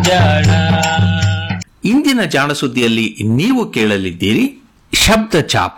ಜಾಣ ಇಂದಿನ ಜಾಣ ಸುದ್ದಿಯಲ್ಲಿ ನೀವು ಕೇಳಲಿದ್ದೀರಿ ಶಬ್ದ ಚಾಪ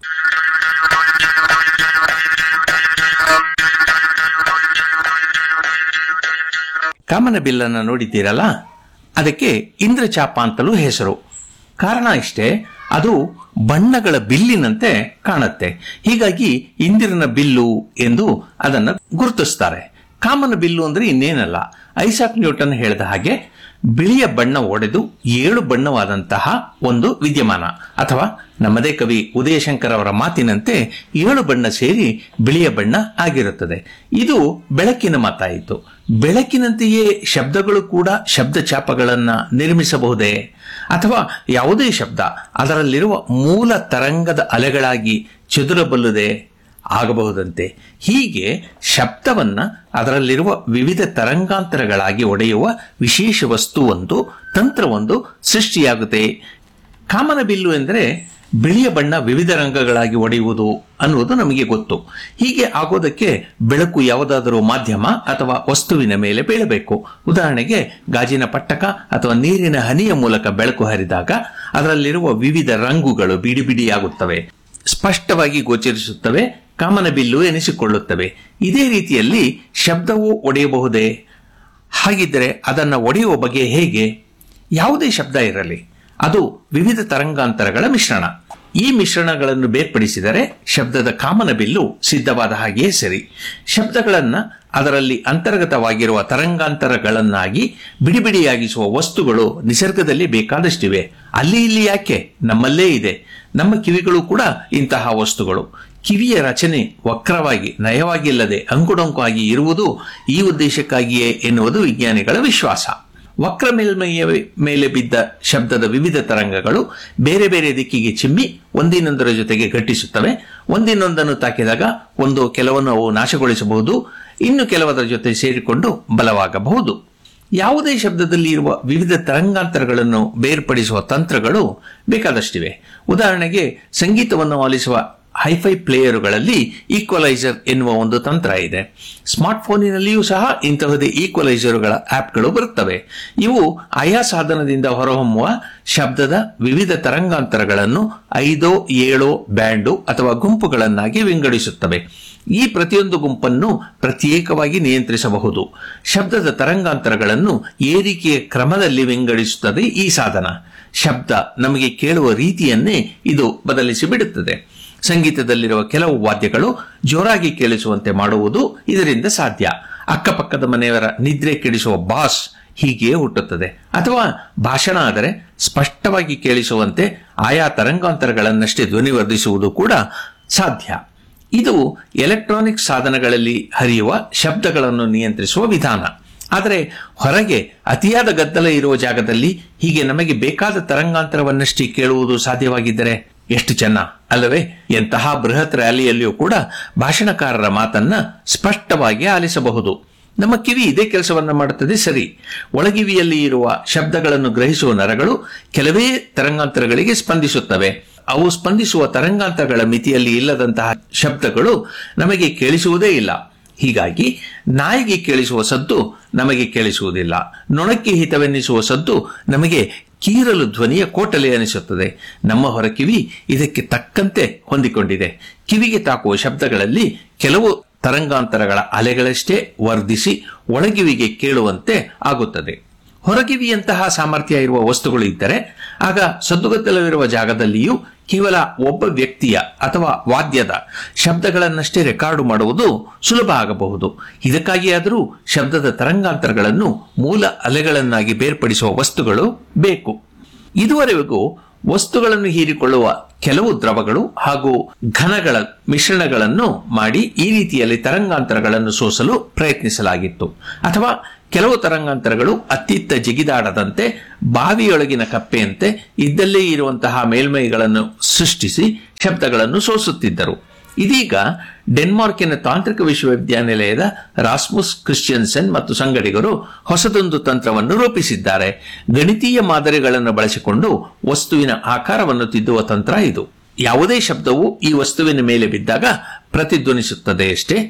ಕಾಮನ ಬಿಲ್ಲನ್ನ ನೋಡಿದ್ದೀರಲ್ಲ ಅದಕ್ಕೆ ಇಂದ್ರಚಾಪ ಅಂತಲೂ ಹೆಸರು ಕಾರಣ ಇಷ್ಟೇ ಅದು ಬಣ್ಣಗಳ ಬಿಲ್ಲಿನಂತೆ ಕಾಣುತ್ತೆ ಹೀಗಾಗಿ ಇಂದಿರನ ಬಿಲ್ಲು ಎಂದು ಅದನ್ನು ಗುರುತಿಸ್ತಾರೆ ಕಾಮನ ಬಿಲ್ಲು ಅಂದ್ರೆ ಇನ್ನೇನಲ್ಲ ಐಸಾಕ್ ನ್ಯೂಟನ್ ಹೇಳಿದ ಹಾಗೆ ಬಿಳಿಯ ಬಣ್ಣ ಒಡೆದು ಏಳು ಬಣ್ಣವಾದಂತಹ ಒಂದು ವಿದ್ಯಮಾನ ಅಥವಾ ನಮ್ಮದೇ ಕವಿ ಉದಯಶಂಕರ್ ಅವರ ಮಾತಿನಂತೆ ಏಳು ಬಣ್ಣ ಸೇರಿ ಬಿಳಿಯ ಬಣ್ಣ ಆಗಿರುತ್ತದೆ ಇದು ಬೆಳಕಿನ ಮಾತಾಯಿತು ಬೆಳಕಿನಂತೆಯೇ ಶಬ್ದಗಳು ಕೂಡ ಶಬ್ದ ಚಾಪಗಳನ್ನ ನಿರ್ಮಿಸಬಹುದೇ ಅಥವಾ ಯಾವುದೇ ಶಬ್ದ ಅದರಲ್ಲಿರುವ ಮೂಲ ತರಂಗದ ಅಲೆಗಳಾಗಿ ಚದುರಬಲ್ಲುದೇ ಆಗಬಹುದಂತೆ ಹೀಗೆ ಶಬ್ದವನ್ನ ಅದರಲ್ಲಿರುವ ವಿವಿಧ ತರಂಗಾಂತರಗಳಾಗಿ ಒಡೆಯುವ ವಿಶೇಷ ವಸ್ತುವೊಂದು ತಂತ್ರವೊಂದು ಸೃಷ್ಟಿಯಾಗುತ್ತೆ ಕಾಮನ ಬಿಲ್ಲು ಎಂದರೆ ಬಿಳಿಯ ಬಣ್ಣ ವಿವಿಧ ರಂಗಗಳಾಗಿ ಒಡೆಯುವುದು ಅನ್ನುವುದು ನಮಗೆ ಗೊತ್ತು ಹೀಗೆ ಆಗೋದಕ್ಕೆ ಬೆಳಕು ಯಾವುದಾದರೂ ಮಾಧ್ಯಮ ಅಥವಾ ವಸ್ತುವಿನ ಮೇಲೆ ಬೀಳಬೇಕು ಉದಾಹರಣೆಗೆ ಗಾಜಿನ ಪಟ್ಟಕ ಅಥವಾ ನೀರಿನ ಹನಿಯ ಮೂಲಕ ಬೆಳಕು ಹರಿದಾಗ ಅದರಲ್ಲಿರುವ ವಿವಿಧ ರಂಗುಗಳು ಬಿಡಿ ಬಿಡಿಯಾಗುತ್ತವೆ ಸ್ಪಷ್ಟವಾಗಿ ಗೋಚರಿಸುತ್ತವೆ ಕಾಮನ ಬಿಲ್ಲು ಎನಿಸಿಕೊಳ್ಳುತ್ತವೆ ಇದೇ ರೀತಿಯಲ್ಲಿ ಶಬ್ದವು ಒಡೆಯಬಹುದೇ ಹಾಗಿದ್ದರೆ ಅದನ್ನು ಒಡೆಯುವ ಬಗೆ ಹೇಗೆ ಯಾವುದೇ ಶಬ್ದ ಇರಲಿ ಅದು ವಿವಿಧ ತರಂಗಾಂತರಗಳ ಮಿಶ್ರಣ ಈ ಮಿಶ್ರಣಗಳನ್ನು ಬೇರ್ಪಡಿಸಿದರೆ ಶಬ್ದದ ಕಾಮನ ಬಿಲ್ಲು ಸಿದ್ಧವಾದ ಹಾಗೆಯೇ ಸರಿ ಶಬ್ದಗಳನ್ನ ಅದರಲ್ಲಿ ಅಂತರ್ಗತವಾಗಿರುವ ತರಂಗಾಂತರಗಳನ್ನಾಗಿ ಬಿಡಿಬಿಡಿಯಾಗಿಸುವ ವಸ್ತುಗಳು ನಿಸರ್ಗದಲ್ಲಿ ಬೇಕಾದಷ್ಟಿವೆ ಅಲ್ಲಿ ಇಲ್ಲಿ ಯಾಕೆ ನಮ್ಮಲ್ಲೇ ಇದೆ ನಮ್ಮ ಕಿವಿಗಳು ಕೂಡ ಇಂತಹ ವಸ್ತುಗಳು ಕಿವಿಯ ರಚನೆ ವಕ್ರವಾಗಿ ನಯವಾಗಿಲ್ಲದೆ ಅಂಕುಡೊಂಕು ಆಗಿ ಇರುವುದು ಈ ಉದ್ದೇಶಕ್ಕಾಗಿಯೇ ಎನ್ನುವುದು ವಿಜ್ಞಾನಿಗಳ ವಿಶ್ವಾಸ ವಕ್ರ ಮೇಲ್ಮೈಯ ಮೇಲೆ ಬಿದ್ದ ಶಬ್ದದ ವಿವಿಧ ತರಂಗಗಳು ಬೇರೆ ಬೇರೆ ದಿಕ್ಕಿಗೆ ಚಿಮ್ಮಿ ಒಂದಿನೊಂದರ ಜೊತೆಗೆ ಘಟ್ಟಿಸುತ್ತವೆ ಒಂದಿನೊಂದನ್ನು ತಾಕಿದಾಗ ಒಂದು ಕೆಲವನ್ನು ಅವು ನಾಶಗೊಳಿಸಬಹುದು ಇನ್ನು ಕೆಲವದರ ಜೊತೆ ಸೇರಿಕೊಂಡು ಬಲವಾಗಬಹುದು ಯಾವುದೇ ಶಬ್ದದಲ್ಲಿ ಇರುವ ವಿವಿಧ ತರಂಗಾಂತರಗಳನ್ನು ಬೇರ್ಪಡಿಸುವ ತಂತ್ರಗಳು ಬೇಕಾದಷ್ಟಿವೆ ಉದಾಹರಣೆಗೆ ಸಂಗೀತವನ್ನು ಆಲಿಸುವ ಹೈಫೈ ಪ್ಲೇಯರುಗಳಲ್ಲಿ ಈಕ್ವಲೈಸರ್ ಎನ್ನುವ ಒಂದು ತಂತ್ರ ಇದೆ ಸ್ಮಾರ್ಟ್ ಫೋನಿನಲ್ಲಿಯೂ ಸಹ ಇಂತಹದೇ ಈಕ್ವಲೈಸರುಗಳ ಆಪ್ಗಳು ಬರುತ್ತವೆ ಇವು ಆಯಾ ಸಾಧನದಿಂದ ಹೊರಹೊಮ್ಮುವ ಶಬ್ದದ ವಿವಿಧ ತರಂಗಾಂತರಗಳನ್ನು ಐದೋ ಏಳೋ ಬ್ಯಾಂಡು ಅಥವಾ ಗುಂಪುಗಳನ್ನಾಗಿ ವಿಂಗಡಿಸುತ್ತವೆ ಈ ಪ್ರತಿಯೊಂದು ಗುಂಪನ್ನು ಪ್ರತ್ಯೇಕವಾಗಿ ನಿಯಂತ್ರಿಸಬಹುದು ಶಬ್ದದ ತರಂಗಾಂತರಗಳನ್ನು ಏರಿಕೆಯ ಕ್ರಮದಲ್ಲಿ ವಿಂಗಡಿಸುತ್ತದೆ ಈ ಸಾಧನ ಶಬ್ದ ನಮಗೆ ಕೇಳುವ ರೀತಿಯನ್ನೇ ಇದು ಬದಲಿಸಿ ಬಿಡುತ್ತದೆ ಸಂಗೀತದಲ್ಲಿರುವ ಕೆಲವು ವಾದ್ಯಗಳು ಜೋರಾಗಿ ಕೇಳಿಸುವಂತೆ ಮಾಡುವುದು ಇದರಿಂದ ಸಾಧ್ಯ ಅಕ್ಕಪಕ್ಕದ ಮನೆಯವರ ನಿದ್ರೆ ಕೆಡಿಸುವ ಬಾಸ್ ಹೀಗೆಯೇ ಹುಟ್ಟುತ್ತದೆ ಅಥವಾ ಭಾಷಣ ಆದರೆ ಸ್ಪಷ್ಟವಾಗಿ ಕೇಳಿಸುವಂತೆ ಆಯಾ ತರಂಗಾಂತರಗಳನ್ನಷ್ಟೇ ಧ್ವನಿವರ್ಧಿಸುವುದು ಕೂಡ ಸಾಧ್ಯ ಇದು ಎಲೆಕ್ಟ್ರಾನಿಕ್ ಸಾಧನಗಳಲ್ಲಿ ಹರಿಯುವ ಶಬ್ದಗಳನ್ನು ನಿಯಂತ್ರಿಸುವ ವಿಧಾನ ಆದರೆ ಹೊರಗೆ ಅತಿಯಾದ ಗದ್ದಲ ಇರುವ ಜಾಗದಲ್ಲಿ ಹೀಗೆ ನಮಗೆ ಬೇಕಾದ ತರಂಗಾಂತರವನ್ನಷ್ಟೇ ಕೇಳುವುದು ಸಾಧ್ಯವಾಗಿದ್ದರೆ ಎಷ್ಟು ಚೆನ್ನ ಅಲ್ಲವೇ ಎಂತಹ ಬೃಹತ್ ರ್ಯಾಲಿಯಲ್ಲಿಯೂ ಕೂಡ ಭಾಷಣಕಾರರ ಮಾತನ್ನ ಸ್ಪಷ್ಟವಾಗಿ ಆಲಿಸಬಹುದು ನಮ್ಮ ಕಿವಿ ಇದೇ ಕೆಲಸವನ್ನ ಮಾಡುತ್ತದೆ ಸರಿ ಒಳಗಿವಿಯಲ್ಲಿ ಇರುವ ಶಬ್ದಗಳನ್ನು ಗ್ರಹಿಸುವ ನರಗಳು ಕೆಲವೇ ತರಂಗಾಂತರಗಳಿಗೆ ಸ್ಪಂದಿಸುತ್ತವೆ ಅವು ಸ್ಪಂದಿಸುವ ತರಂಗಾಂತರಗಳ ಮಿತಿಯಲ್ಲಿ ಇಲ್ಲದಂತಹ ಶಬ್ದಗಳು ನಮಗೆ ಕೇಳಿಸುವುದೇ ಇಲ್ಲ ಹೀಗಾಗಿ ನಾಯಿಗೆ ಕೇಳಿಸುವ ಸದ್ದು ನಮಗೆ ಕೇಳಿಸುವುದಿಲ್ಲ ನೊಣಕ್ಕೆ ಹಿತವೆನ್ನಿಸುವ ಸದ್ದು ನಮಗೆ ಕೀರಲು ಧ್ವನಿಯ ಕೋಟಲೆ ಅನಿಸುತ್ತದೆ ನಮ್ಮ ಹೊರಕಿವಿ ಇದಕ್ಕೆ ತಕ್ಕಂತೆ ಹೊಂದಿಕೊಂಡಿದೆ ಕಿವಿಗೆ ತಾಕುವ ಶಬ್ದಗಳಲ್ಲಿ ಕೆಲವು ತರಂಗಾಂತರಗಳ ಅಲೆಗಳಷ್ಟೇ ವರ್ಧಿಸಿ ಒಳಗಿವಿಗೆ ಕೇಳುವಂತೆ ಆಗುತ್ತದೆ ಹೊರಗಿವಿಯಂತಹ ಸಾಮರ್ಥ್ಯ ಇರುವ ವಸ್ತುಗಳು ಇದ್ದರೆ ಆಗ ಸದ್ದುಗದ್ದಲವಿರುವ ಜಾಗದಲ್ಲಿಯೂ ಕೇವಲ ಒಬ್ಬ ವ್ಯಕ್ತಿಯ ಅಥವಾ ವಾದ್ಯದ ಶಬ್ದಗಳನ್ನಷ್ಟೇ ರೆಕಾರ್ಡು ಮಾಡುವುದು ಸುಲಭ ಆಗಬಹುದು ಇದಕ್ಕಾಗಿಯಾದರೂ ಶಬ್ದದ ತರಂಗಾಂತರಗಳನ್ನು ಮೂಲ ಅಲೆಗಳನ್ನಾಗಿ ಬೇರ್ಪಡಿಸುವ ವಸ್ತುಗಳು ಬೇಕು ಇದುವರೆಗೂ ವಸ್ತುಗಳನ್ನು ಹೀರಿಕೊಳ್ಳುವ ಕೆಲವು ದ್ರವಗಳು ಹಾಗೂ ಘನಗಳ ಮಿಶ್ರಣಗಳನ್ನು ಮಾಡಿ ಈ ರೀತಿಯಲ್ಲಿ ತರಂಗಾಂತರಗಳನ್ನು ಸೋಸಲು ಪ್ರಯತ್ನಿಸಲಾಗಿತ್ತು ಅಥವಾ ಕೆಲವು ತರಂಗಾಂತರಗಳು ಅತ್ತಿತ್ತ ಜಿಗಿದಾಡದಂತೆ ಬಾವಿಯೊಳಗಿನ ಕಪ್ಪೆಯಂತೆ ಇದ್ದಲ್ಲೇ ಇರುವಂತಹ ಮೇಲ್ಮೈಗಳನ್ನು ಸೃಷ್ಟಿಸಿ ಶಬ್ದಗಳನ್ನು ಸೋಸುತ್ತಿದ್ದರು ಇದೀಗ ಡೆನ್ಮಾರ್ಕಿನ ತಾಂತ್ರಿಕ ವಿಶ್ವವಿದ್ಯಾನಿಲಯದ ರಾಸ್ಮುಸ್ ಕ್ರಿಶ್ಚಿಯನ್ಸನ್ ಮತ್ತು ಸಂಗಡಿಗರು ಹೊಸದೊಂದು ತಂತ್ರವನ್ನು ರೂಪಿಸಿದ್ದಾರೆ ಗಣಿತೀಯ ಮಾದರಿಗಳನ್ನು ಬಳಸಿಕೊಂಡು ವಸ್ತುವಿನ ಆಕಾರವನ್ನು ತಿದ್ದುವ ತಂತ್ರ ಇದು ಯಾವುದೇ ಶಬ್ದವು ಈ ವಸ್ತುವಿನ ಮೇಲೆ ಬಿದ್ದಾಗ ಪ್ರತಿಧ್ವನಿಸುತ್ತದೆಯಷ್ಟೇ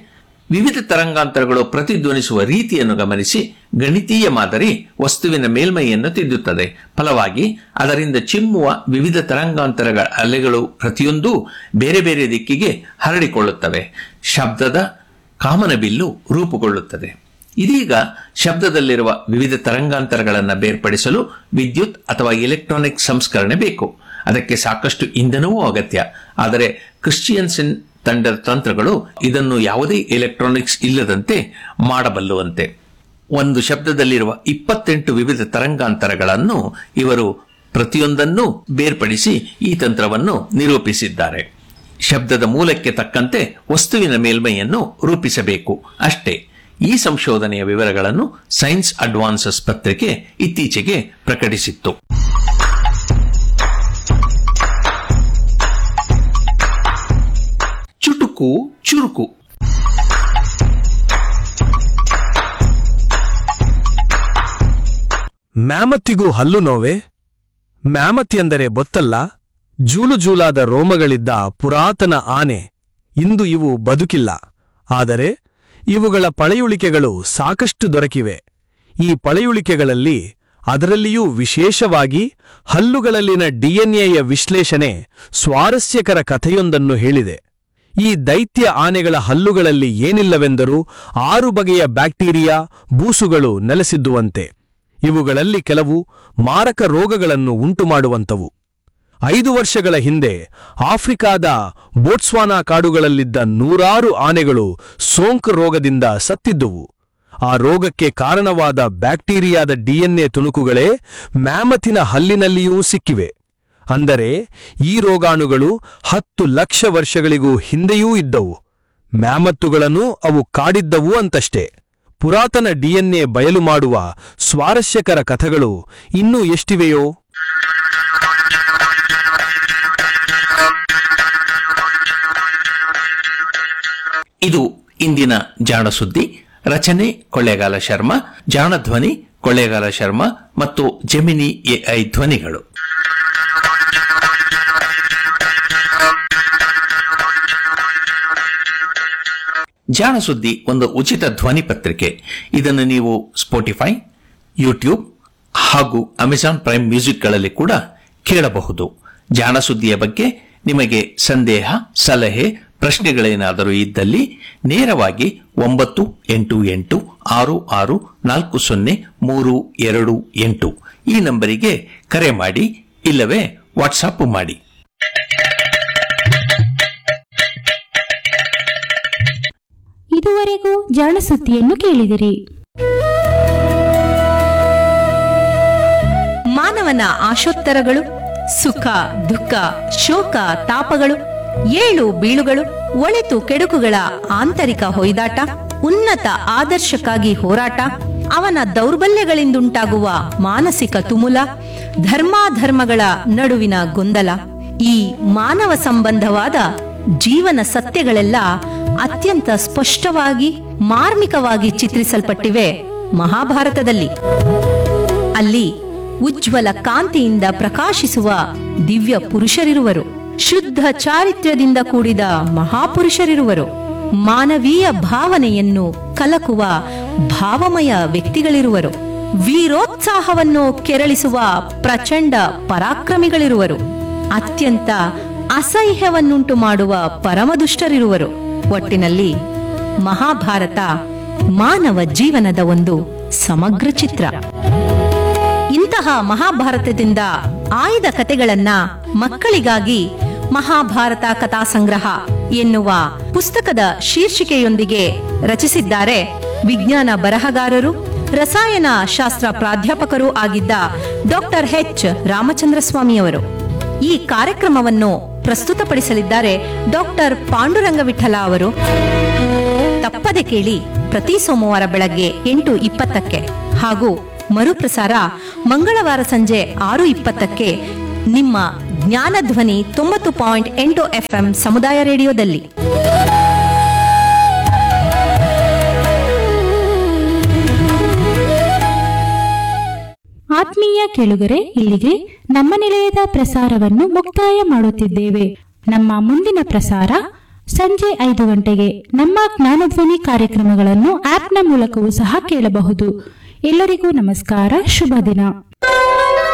ವಿವಿಧ ತರಂಗಾಂತರಗಳು ಪ್ರತಿಧ್ವನಿಸುವ ರೀತಿಯನ್ನು ಗಮನಿಸಿ ಗಣಿತೀಯ ಮಾದರಿ ವಸ್ತುವಿನ ಮೇಲ್ಮೈಯನ್ನು ತಿದ್ದುತ್ತದೆ ಫಲವಾಗಿ ಅದರಿಂದ ಚಿಮ್ಮುವ ವಿವಿಧ ತರಂಗಾಂತರಗಳ ಅಲೆಗಳು ಪ್ರತಿಯೊಂದೂ ಬೇರೆ ಬೇರೆ ದಿಕ್ಕಿಗೆ ಹರಡಿಕೊಳ್ಳುತ್ತವೆ ಶಬ್ದದ ಕಾಮನಬಿಲ್ಲು ರೂಪುಗೊಳ್ಳುತ್ತದೆ ಇದೀಗ ಶಬ್ದದಲ್ಲಿರುವ ವಿವಿಧ ತರಂಗಾಂತರಗಳನ್ನು ಬೇರ್ಪಡಿಸಲು ವಿದ್ಯುತ್ ಅಥವಾ ಎಲೆಕ್ಟ್ರಾನಿಕ್ ಸಂಸ್ಕರಣೆ ಬೇಕು ಅದಕ್ಕೆ ಸಾಕಷ್ಟು ಇಂಧನವೂ ಅಗತ್ಯ ಆದರೆ ಕ್ರಿಶ್ಚಿಯನ್ಸಿನ್ ತಂಡದ ತಂತ್ರಗಳು ಇದನ್ನು ಯಾವುದೇ ಎಲೆಕ್ಟ್ರಾನಿಕ್ಸ್ ಇಲ್ಲದಂತೆ ಮಾಡಬಲ್ಲುವಂತೆ ಒಂದು ಶಬ್ದದಲ್ಲಿರುವ ಇಪ್ಪತ್ತೆಂಟು ವಿವಿಧ ತರಂಗಾಂತರಗಳನ್ನು ಇವರು ಪ್ರತಿಯೊಂದನ್ನು ಬೇರ್ಪಡಿಸಿ ಈ ತಂತ್ರವನ್ನು ನಿರೂಪಿಸಿದ್ದಾರೆ ಶಬ್ದದ ಮೂಲಕ್ಕೆ ತಕ್ಕಂತೆ ವಸ್ತುವಿನ ಮೇಲ್ಮೈಯನ್ನು ರೂಪಿಸಬೇಕು ಅಷ್ಟೇ ಈ ಸಂಶೋಧನೆಯ ವಿವರಗಳನ್ನು ಸೈನ್ಸ್ ಅಡ್ವಾನ್ಸಸ್ ಪತ್ರಿಕೆ ಇತ್ತೀಚೆಗೆ ಪ್ರಕಟಿಸಿತ್ತು ಚುಟುಕು ಚುರುಕು ಮ್ಯಾಮತ್ತಿಗೂ ಹಲ್ಲು ನೋವೆ ಮ್ಯಾಮತ್ ಎಂದರೆ ಗೊತ್ತಲ್ಲ ಜೂಲು ಜೂಲಾದ ರೋಮಗಳಿದ್ದ ಪುರಾತನ ಆನೆ ಇಂದು ಇವು ಬದುಕಿಲ್ಲ ಆದರೆ ಇವುಗಳ ಪಳೆಯುಳಿಕೆಗಳು ಸಾಕಷ್ಟು ದೊರಕಿವೆ ಈ ಪಳೆಯುಳಿಕೆಗಳಲ್ಲಿ ಅದರಲ್ಲಿಯೂ ವಿಶೇಷವಾಗಿ ಹಲ್ಲುಗಳಲ್ಲಿನ ಡಿಎನ್ಎಯ ವಿಶ್ಲೇಷಣೆ ಸ್ವಾರಸ್ಯಕರ ಕಥೆಯೊಂದನ್ನು ಹೇಳಿದೆ ಈ ದೈತ್ಯ ಆನೆಗಳ ಹಲ್ಲುಗಳಲ್ಲಿ ಏನಿಲ್ಲವೆಂದರೂ ಆರು ಬಗೆಯ ಬ್ಯಾಕ್ಟೀರಿಯಾ ಬೂಸುಗಳು ನೆಲೆಸಿದ್ದುವಂತೆ ಇವುಗಳಲ್ಲಿ ಕೆಲವು ಮಾರಕ ರೋಗಗಳನ್ನು ಉಂಟುಮಾಡುವಂತವು ಐದು ವರ್ಷಗಳ ಹಿಂದೆ ಆಫ್ರಿಕಾದ ಬೋಟ್ಸ್ವಾನಾ ಕಾಡುಗಳಲ್ಲಿದ್ದ ನೂರಾರು ಆನೆಗಳು ಸೋಂಕು ರೋಗದಿಂದ ಸತ್ತಿದ್ದುವು ಆ ರೋಗಕ್ಕೆ ಕಾರಣವಾದ ಬ್ಯಾಕ್ಟೀರಿಯಾದ ಡಿಎನ್ಎ ತುಣುಕುಗಳೇ ಮ್ಯಾಮಥಿನ ಹಲ್ಲಿನಲ್ಲಿಯೂ ಸಿಕ್ಕಿವೆ ಅಂದರೆ ಈ ರೋಗಾಣುಗಳು ಹತ್ತು ಲಕ್ಷ ವರ್ಷಗಳಿಗೂ ಹಿಂದೆಯೂ ಇದ್ದವು ಮ್ಯಾಮತ್ತುಗಳನ್ನು ಅವು ಕಾಡಿದ್ದವು ಅಂತಷ್ಟೇ ಪುರಾತನ ಡಿಎನ್ಎ ಬಯಲು ಮಾಡುವ ಸ್ವಾರಸ್ಯಕರ ಕಥಗಳು ಇನ್ನೂ ಎಷ್ಟಿವೆಯೋ ಇದು ಇಂದಿನ ಜಾಣ ಸುದ್ದಿ ರಚನೆ ಕೊಳ್ಳೇಗಾಲ ಶರ್ಮಾ ಜಾಣ ಧ್ವನಿ ಕೊಳ್ಳೇಗಾಲ ಶರ್ಮಾ ಮತ್ತು ಜೆಮಿನಿ ಎಐ ಧ್ವನಿಗಳು ಜಾಣ ಸುದ್ದಿ ಒಂದು ಉಚಿತ ಧ್ವನಿ ಪತ್ರಿಕೆ ಇದನ್ನು ನೀವು ಸ್ಪೋಟಿಫೈ ಯೂಟ್ಯೂಬ್ ಹಾಗೂ ಅಮೆಜಾನ್ ಪ್ರೈಮ್ ಮ್ಯೂಸಿಕ್ಗಳಲ್ಲಿ ಕೂಡ ಕೇಳಬಹುದು ಜಾಣ ಸುದ್ದಿಯ ಬಗ್ಗೆ ನಿಮಗೆ ಸಂದೇಹ ಸಲಹೆ ಪ್ರಶ್ನೆಗಳೇನಾದರೂ ಇದ್ದಲ್ಲಿ ನೇರವಾಗಿ ಒಂಬತ್ತು ಎಂಟು ಎಂಟು ಆರು ಆರು ನಾಲ್ಕು ಸೊನ್ನೆ ಮೂರು ಎರಡು ಎಂಟು ಈ ನಂಬರಿಗೆ ಕರೆ ಮಾಡಿ ಇಲ್ಲವೇ ವಾಟ್ಸಾಪ್ ಮಾಡಿ ಇದುವರೆಗೂ ಜಾಣಸುದ್ದಿಯನ್ನು ಕೇಳಿದಿರಿ ಮಾನವನ ಆಶೋತ್ತರಗಳು ಸುಖ ದುಃಖ ಶೋಕ ತಾಪಗಳು ಏಳು ಬೀಳುಗಳು ಒಳಿತು ಕೆಡುಕುಗಳ ಆಂತರಿಕ ಹೊಯ್ದಾಟ ಉನ್ನತ ಆದರ್ಶಕ್ಕಾಗಿ ಹೋರಾಟ ಅವನ ದೌರ್ಬಲ್ಯಗಳಿಂದುಂಟಾಗುವ ಮಾನಸಿಕ ತುಮುಲ ಧರ್ಮಾಧರ್ಮಗಳ ನಡುವಿನ ಗೊಂದಲ ಈ ಮಾನವ ಸಂಬಂಧವಾದ ಜೀವನ ಸತ್ಯಗಳೆಲ್ಲ ಅತ್ಯಂತ ಸ್ಪಷ್ಟವಾಗಿ ಮಾರ್ಮಿಕವಾಗಿ ಚಿತ್ರಿಸಲ್ಪಟ್ಟಿವೆ ಮಹಾಭಾರತದಲ್ಲಿ ಅಲ್ಲಿ ಉಜ್ವಲ ಕಾಂತಿಯಿಂದ ಪ್ರಕಾಶಿಸುವ ದಿವ್ಯ ಪುರುಷರಿರುವರು ಶುದ್ಧ ಚಾರಿತ್ರ್ಯದಿಂದ ಕೂಡಿದ ಮಹಾಪುರುಷರಿರುವರು ಮಾನವೀಯ ಭಾವನೆಯನ್ನು ಕಲಕುವ ಭಾವಮಯ ವ್ಯಕ್ತಿಗಳಿರುವರು ವೀರೋತ್ಸಾಹವನ್ನು ಕೆರಳಿಸುವ ಪ್ರಚಂಡ ಪರಾಕ್ರಮಿಗಳಿರುವರು ಅತ್ಯಂತ ಅಸಹ್ಯವನ್ನುಂಟು ಮಾಡುವ ಪರಮದುಷ್ಟರಿರುವರು ಒಟ್ಟಿನಲ್ಲಿ ಮಹಾಭಾರತ ಮಾನವ ಜೀವನದ ಒಂದು ಸಮಗ್ರ ಚಿತ್ರ ಇಂತಹ ಮಹಾಭಾರತದಿಂದ ಆಯ್ದ ಕತೆಗಳನ್ನ ಮಕ್ಕಳಿಗಾಗಿ ಮಹಾಭಾರತ ಕಥಾ ಸಂಗ್ರಹ ಎನ್ನುವ ಪುಸ್ತಕದ ಶೀರ್ಷಿಕೆಯೊಂದಿಗೆ ರಚಿಸಿದ್ದಾರೆ ವಿಜ್ಞಾನ ಬರಹಗಾರರು ರಸಾಯನ ಶಾಸ್ತ್ರ ಪ್ರಾಧ್ಯಾಪಕರೂ ಆಗಿದ್ದ ಡಾಕ್ಟರ್ ಎಚ್ ರಾಮಚಂದ್ರ ಸ್ವಾಮಿಯವರು ಈ ಕಾರ್ಯಕ್ರಮವನ್ನು ಪ್ರಸ್ತುತಪಡಿಸಲಿದ್ದಾರೆ ಡಾಕ್ಟರ್ ಪಾಂಡುರಂಗ ವಿಠಲ ಅವರು ತಪ್ಪದೆ ಕೇಳಿ ಪ್ರತಿ ಸೋಮವಾರ ಬೆಳಗ್ಗೆ ಎಂಟು ಇಪ್ಪತ್ತಕ್ಕೆ ಹಾಗೂ ಮರುಪ್ರಸಾರ ಮಂಗಳವಾರ ಸಂಜೆ ಆರು ಇಪ್ಪತ್ತಕ್ಕೆ ನಿಮ್ಮ ಜ್ಞಾನಧ್ವನಿ ತೊಂಬತ್ತು ಪಾಯಿಂಟ್ ಎಂಟು ಎಫ್ಎಂ ಸಮುದಾಯ ರೇಡಿಯೋದಲ್ಲಿ ಆತ್ಮೀಯ ಕೆಳುಗರೆ ಇಲ್ಲಿಗೆ ನಮ್ಮ ನಿಲಯದ ಪ್ರಸಾರವನ್ನು ಮುಕ್ತಾಯ ಮಾಡುತ್ತಿದ್ದೇವೆ ನಮ್ಮ ಮುಂದಿನ ಪ್ರಸಾರ ಸಂಜೆ ಐದು ಗಂಟೆಗೆ ನಮ್ಮ ಜ್ಞಾನಧ್ವನಿ ಕಾರ್ಯಕ್ರಮಗಳನ್ನು ಆಪ್ನ ಮೂಲಕವೂ ಸಹ ಕೇಳಬಹುದು ಎಲ್ಲರಿಗೂ ನಮಸ್ಕಾರ ಶುಭ ದಿನ